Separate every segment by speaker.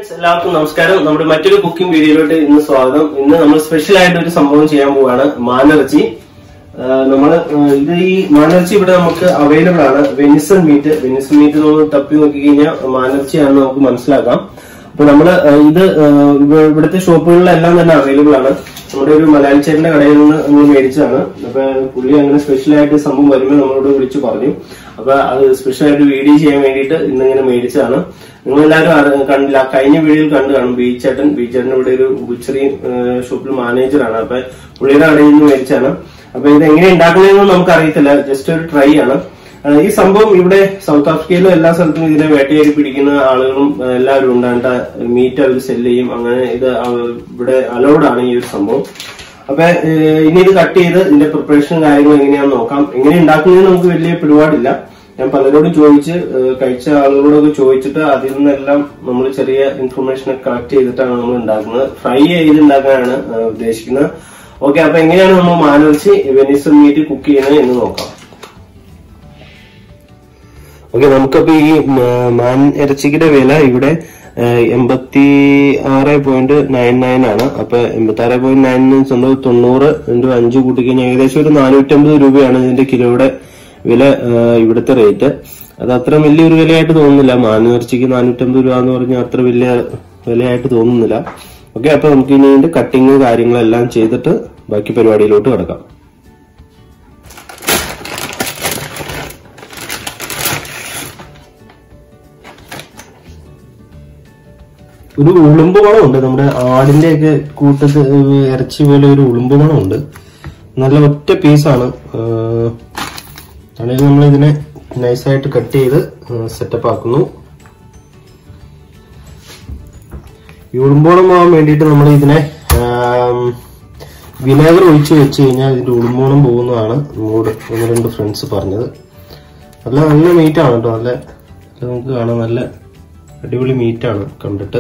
Speaker 1: friends എല്ലാവർക്കും നമസ്കാരം നമ്മുടെ മറ്റൊരു കുക്കിംഗ് വീഡിയോയിലോട്ട് ഇന്ന് സ്വാഗതം ഇന്ന് നമ്മൾ സ്പെഷ്യൽ ആയിട്ട് ഒരു സംഭവം ചെയ്യാൻ പോവാണ് മാനിറച്ചി നമ്മൾ ഇത് ഈ മാനിറച്ചി ഇവിടെ നമുക്ക് അവൈലബിൾ ആണ് വെനിസൺ മീറ്റ് വെനിസൺ മീറ്റ് നമ്മൾ തപ്പി നോക്കി കഴിഞ്ഞാൽ മാനിറച്ചിയാണെന്ന് നമുക്ക് മനസ്സിലാക്കാം അപ്പൊ നമ്മള് ഏഹ്, ഇത് ഏഹ്, ഇവ- ഇവിടുത്തെ ഷോപ്പുകളിലെല്ലാം തന്നെ അവൈലബിൾ ആണ് നമ്മുടെ ഒരു മലയാളിച്ചേട്ടന്റെ കടയിൽ നിന്ന് നമ്മൾ മേടിച്ചതാണ് അപ്പൊ പുള്ളി അങ്ങനെ സ്പെഷ്യൽ ആയിട്ട് സംഭവം വരുമ്പോൾ നമ്മളോട് വിളിച്ചു പറഞ്ഞു അപ്പൊ അത് സ്പെഷ്യൽ ആയിട്ട് വീഡിയോ ചെയ്യാൻ വേണ്ടിയിട്ട് ഇന്നിങ്ങനെ മേടിച്ചതാണ് നിങ്ങൾ എല്ലാവരും അറി- കണ്ടില്ല കഴിഞ്ഞ വീഡിയോയിൽ കണ്ടു കാണും ബീച്ചേട്ടൻ ബീച്ചേട്ടൻ ഇവിടെ ഒരു ബുച്ചറി ഷോപ്പിൽ മാനേജറാണ് അപ്പൊ പുള്ളിയുടെ കടയിൽ നിന്ന് മേടിച്ചാണ് അപ്പൊ ഇത് എങ്ങനെ ഉണ്ടാക്കുന്നതെന്ന് നമുക്ക് അറിയത്തില്ല ജസ്റ്റ് ഒരു ട്രൈ ആണ് ആ, ഈ സംഭവം ഇവിടെ സൗത്ത് ആഫ്രിക്കയിലും എല്ലാ സ്ഥലത്തും ഇതിനെ വേട്ടയാടി പിടിക്കുന്ന ആളുകളും ആ, എല്ലാവരും ഉണ്ടാകേണ്ട മീറ്റ് അവർ സെല്ല് ചെയ്യും അങ്ങനെ ഇത് ആ, ഇവിടെ അലൗഡ് ആണ് ഈ ഒരു സംഭവം അപ്പൊ ഏ, ഇനി ഇത് കട്ട് ചെയ്ത് ഇതിന്റെ പ്രിപ്പറേഷൻ കാര്യങ്ങൾ എങ്ങനെയാണെന്ന് നോക്കാം എങ്ങനെ ഉണ്ടാക്കുന്നതെന്ന് നമുക്ക് വലിയ പിടിപാടില്ല ഞാൻ പലരോടും ചോദിച്ച് ഏ, കഴിച്ച ആളുകളോടൊക്കെ ചോദിച്ചിട്ട് അതിൽ നിന്നെല്ലാം നമ്മൾ ചെറിയ ഇൻഫർമേഷൻ കളക്ട് ചെയ്തിട്ടാണ് നമ്മൾ ഉണ്ടാക്കുന്നത് ഫ്രൈ ചെയ്ത് ഉണ്ടാക്കാനാണ് ആ, ഉദ്ദേശിക്കുന്നത് ഓക്കെ അപ്പൊ എങ്ങനെയാണ് നമ്മൾ മാനർച്ചി വെനിസൺ മീറ്റ് കുക്ക് ചെയ്യുന്നത് എന്ന് നോക്കാം ഓക്കെ നമുക്കപ്പോ ഈ മ- മാൻ ഇറച്ചിയുടെ വില ഇവിടെ എൺപത്തി ആറ് പോയിന്റ് നയൻ നയൻ ആണ് അപ്പൊ എൺപത്തി ആറ് പോയിന്റ് നയൻ സ്വന്തം തൊണ്ണൂറ് ഇൻറ്റു അഞ്ച് കൂട്ടിക്കഴിഞ്ഞാൽ ഏകദേശം ഒരു നാനൂറ്റമ്പത് രൂപയാണ് ഇതിന്റെ കിലോയുടെ വില ആ, ഇവിടുത്തെ റേറ്റ് അത് അത്ര വലിയൊരു വിലയായിട്ട് തോന്നുന്നില്ല മാൻ ഇറച്ചിക്ക് നാനൂറ്റമ്പത് രൂപ എന്ന് പറഞ്ഞാൽ അത്ര വലിയ വിലയായിട്ട് തോന്നുന്നില്ല ഓക്കെ അപ്പൊ നമുക്ക് ഇനി ഇതിന്റെ കട്ടിങ് കാര്യങ്ങളെല്ലാം ചെയ്തിട്ട് ബാക്കി പരിപാടിയിലോട്ട് കിടക്കാം ഒരു ഉളുമ്പ് മണമുണ്ട് നമ്മുടെ ആടിന്റെ ഒക്കെ കൂട്ടത്ത് ഇറച്ചി പോലെ ഒരു ഉളുമ്പ് മണമുണ്ട് നല്ല ഒറ്റ പീസാണ് ആണെങ്കിൽ നമ്മൾ ഇതിനെ നൈസായിട്ട് കട്ട് ചെയ്ത് സെറ്റപ്പ് ആക്കുന്നു ഈ ഉളുമ്പോണം പോകാൻ വേണ്ടിയിട്ട് നമ്മൾ ഇതിനെ വിനാഗർ ഒഴിച്ച് വെച്ച് കഴിഞ്ഞാൽ ഇതിന്റെ ഉളുമ്പോണം പോകുന്നതാണ് നമ്മോട് ഒന്ന് രണ്ട് ഫ്രണ്ട്സ് പറഞ്ഞത് നല്ല നല്ല മീറ്റ് ആണ് കേട്ടോ നല്ല നല്ല നമുക്ക് കാണാം നല്ല അടിപൊളി മീറ്റ് ആണ് കണ്ടിട്ട്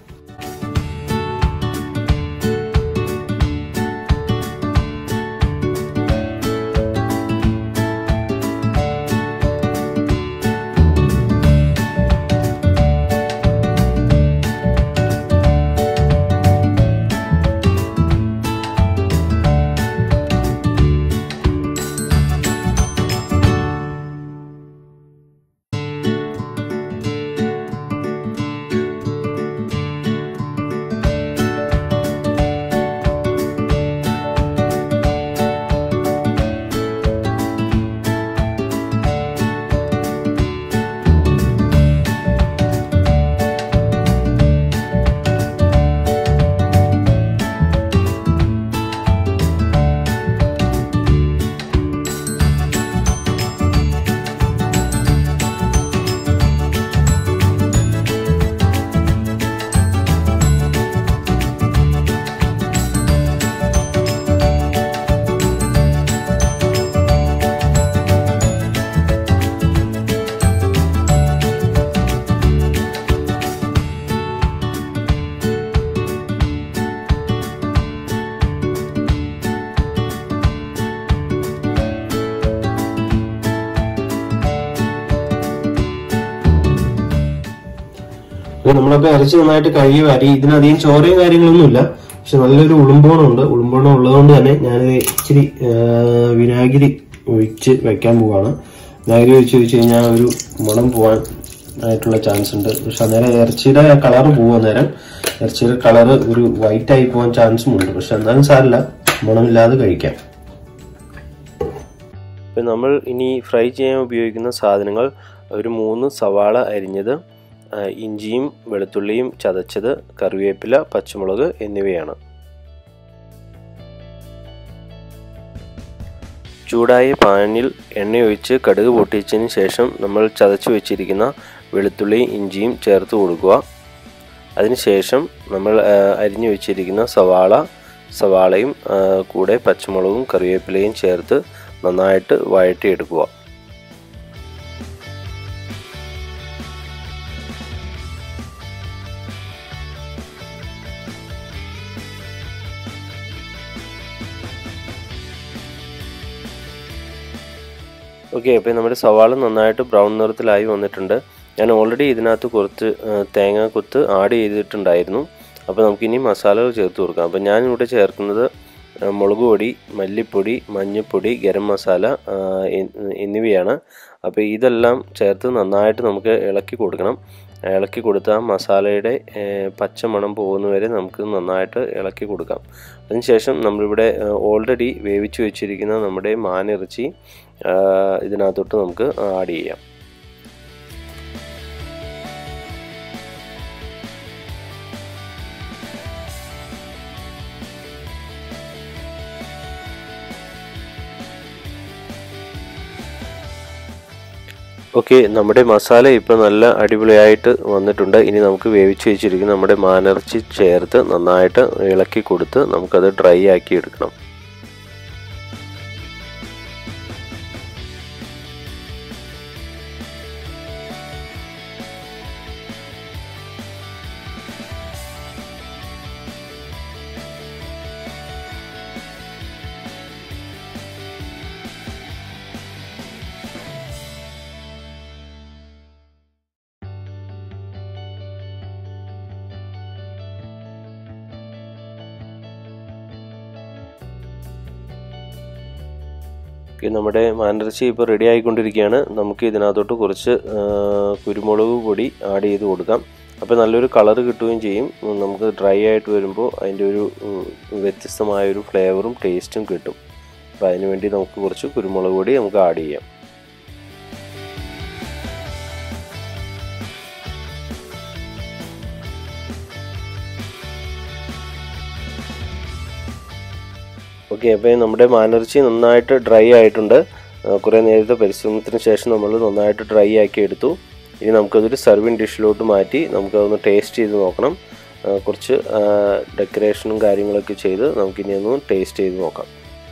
Speaker 1: അപ്പൊ നമ്മളപ്പോ ഇറച്ചി നന്നായിട്ട് കഴുകി വാരി ഇതിനധികം ചോരയും കാര്യങ്ങളൊന്നുമില്ല പക്ഷെ നല്ലൊരു ഉളുമ്പോണമുണ്ട് ഉളുമ്പോണം ഉള്ളതുകൊണ്ട് തന്നെ ഞാനിത് ഇച്ചിരി ആ, വിനാഗിരി ഒഴിച്ച് വെക്കാൻ പോവാണ് വിനാഗിരി ഒഴിച്ച് വെച്ച് കഴിഞ്ഞാൽ ഒരു മണം പോവാൻ ആയിട്ടുള്ള ചാൻസ് ഉണ്ട് പക്ഷെ അന്നേരം ഇറച്ചിയുടെ കളർ പോവാൻ നേരം ഇറച്ചിയുടെ കളർ ഒരു വൈറ്റ് ആയി പോകാൻ ചാൻസും ഉണ്ട് പക്ഷെ എന്നാലും സാരില്ല മണമില്ലാതെ കഴിക്കാം
Speaker 2: ഇപ്പം നമ്മൾ ഇനി ഫ്രൈ ചെയ്യാൻ ഉപയോഗിക്കുന്ന സാധനങ്ങൾ ഒരു മൂന്ന് സവാള അരിഞ്ഞത് ആ, ഇഞ്ചിയും വെളുത്തുള്ളിയും ചതച്ചത് കറിവേപ്പില പച്ചമുളക് എന്നിവയാണ് ചൂടായ പാനിൽ എണ്ണയൊഴിച്ച് കടുക് പൊട്ടിച്ചതിന് ശേഷം നമ്മൾ ചതച്ചു വെച്ചിരിക്കുന്ന വെളുത്തുള്ളി ഇഞ്ചിയും ചേർത്ത് കൊടുക്കുക അതിനുശേഷം നമ്മൾ ആ, അരിഞ്ഞു വെച്ചിരിക്കുന്ന സവാള സവാളയും ആ, കൂടെ പച്ചമുളകും കറിവേപ്പിലയും ചേർത്ത് നന്നായിട്ട് വഴറ്റിയെടുക്കുക ഓക്കെ അപ്പോൾ നമ്മുടെ സവാള നന്നായിട്ട് ബ്രൗൺ നിറത്തിലായി വന്നിട്ടുണ്ട് ഞാൻ ഓൾറെഡി ഇതിനകത്ത് കുറച്ച് തേങ്ങ കൊത്ത് ആഡ് ചെയ്തിട്ടുണ്ടായിരുന്നു അപ്പോൾ നമുക്കിനി മസാലകൾ ചേർത്ത് കൊടുക്കാം അപ്പോൾ ഞാനിവിടെ ചേർക്കുന്നത് ആ, മുളക് പൊടി മല്ലിപ്പൊടി മഞ്ഞൾപ്പൊടി ഗരം മസാല ആ, എ- എന്നിവയാണ് അപ്പോൾ ഇതെല്ലാം ചേർത്ത് നന്നായിട്ട് നമുക്ക് ഇളക്കി കൊടുക്കണം ഇളക്കി കൊടുത്ത ആ മസാലയുടെ ഏ, പച്ചമണം പോകുന്നവരെ നമുക്ക് നന്നായിട്ട് ഇളക്കി കൊടുക്കാം അതിനുശേഷം നമ്മളിവിടെ ഓൾറെഡി വേവിച്ച് വെച്ചിരിക്കുന്ന നമ്മുടെ മാനിറച്ചി ആ, ഇതിനകത്തോട്ട് നമുക്ക് ആഡ് ചെയ്യാം ഓക്കെ നമ്മുടെ മസാല ഇപ്പോൾ നല്ല അടിപൊളിയായിട്ട് വന്നിട്ടുണ്ട് ഇനി നമുക്ക് വേവിച്ച് വെച്ചിരിക്കുന്ന നമ്മുടെ മാനിറച്ചി ചേർത്ത് നന്നായിട്ട് ഇളക്കി കൊടുത്ത് നമുക്കത് ഡ്രൈ ആക്കി എടുക്കണം ഓക്കെ നമ്മുടെ മാനിറച്ചി ഇപ്പോൾ റെഡി ആയിക്കൊണ്ടിരിക്കുകയാണ് നമുക്ക് ഇതിനകത്തോട്ട് കുറച്ച് ആ, കുരുമുളക് പൊടി ആഡ് ചെയ്ത് കൊടുക്കാം അപ്പോൾ നല്ലൊരു കളർ കിട്ടുകയും ചെയ്യും ഉം, നമുക്ക് ഡ്രൈ ആയിട്ട് വരുമ്പോൾ അതിൻ്റെ ഒരു ഉം, വ്യത്യസ്തമായ ഒരു ഫ്ലേവറും ടേസ്റ്റും കിട്ടും അപ്പോൾ അതിന് വേണ്ടി നമുക്ക് കുറച്ച് കുരുമുളക് പൊടി നമുക്ക് ആഡ് ചെയ്യാം ഓക്കെ അപ്പോൾ നമ്മുടെ മാനിറച്ചി നന്നായിട്ട് ഡ്രൈ ആയിട്ടുണ്ട് ആ, കുറേ നേരത്തെ പരിശ്രമത്തിന് ശേഷം നമ്മൾ നന്നായിട്ട് ഡ്രൈ ആക്കി എടുത്തു ഇനി നമുക്കതൊരു സർവിങ് ഡിഷിലോട്ട് മാറ്റി നമുക്കതൊന്ന് ടേസ്റ്റ് ചെയ്ത് നോക്കണം ആ, കുറച്ച് ഡെക്കറേഷനും കാര്യങ്ങളൊക്കെ ചെയ്ത് നമുക്കിനി ഒന്ന് ടേസ്റ്റ് ചെയ്ത് നോക്കാം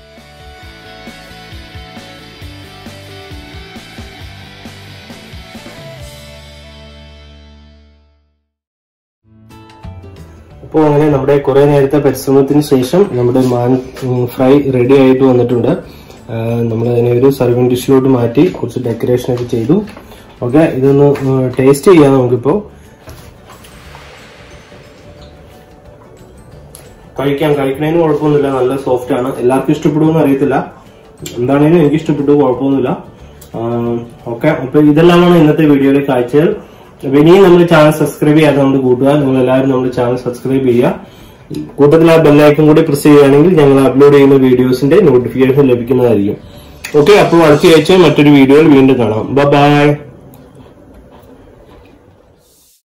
Speaker 1: അപ്പോൾ അങ്ങനെ നമ്മുടെ കുറെ നേരത്തെ പരിശ്രമത്തിന് ശേഷം നമ്മുടെ മാൻ ഉം, ഫ്രൈ റെഡി ആയിട്ട് വന്നിട്ടുണ്ട് നമ്മൾ അതിനെ ഒരു സർവിങ് ഡിഷിലോട്ട് മാറ്റി കുറച്ച് ഡെക്കറേഷൻ ഒക്കെ ചെയ്തു ഓക്കെ ഇതൊന്ന് ടേസ്റ്റ് ചെയ്യാം നമുക്കിപ്പോ കഴിക്കാം കഴിക്കണതിന് കുഴപ്പമൊന്നുമില്ല നല്ല സോഫ്റ്റ് ആണ് എല്ലാവർക്കും ഇഷ്ടപ്പെടുമെന്ന് അറിയത്തില്ല എന്താണേലും എനിക്ക് ഇഷ്ടപ്പെട്ടു കുഴപ്പമൊന്നുമില്ല ഓക്കെ അപ്പൊ ഇതെല്ലാമാണ് ഇന്നത്തെ വീഡിയോയിലെ കാഴ്ചകൾ അപ്പൊ ഇനിയും നമ്മുടെ ചാനൽ സബ്സ്ക്രൈബ് ചെയ്യാതെ നമ്മുടെ കൂട്ടുകാർ നിങ്ങൾ എല്ലാവരും നമ്മുടെ ചാനൽ സബ്സ്ക്രൈബ് ചെയ്യുക കൂട്ടത്തിൽ ആ ബെല്ലൈക്കൺ കൂടി പ്രസ് ചെയ്യുകയാണെങ്കിൽ ഞങ്ങൾ അപ്ലോഡ് ചെയ്യുന്ന വീഡിയോസിന്റെ നോട്ടിഫിക്കേഷൻ ലഭിക്കുന്നതായിരിക്കും ഓക്കെ അപ്പോൾ അടുത്ത ആഴ്ച മറ്റൊരു വീഡിയോയിൽ വീണ്ടും കാണാം ബൈ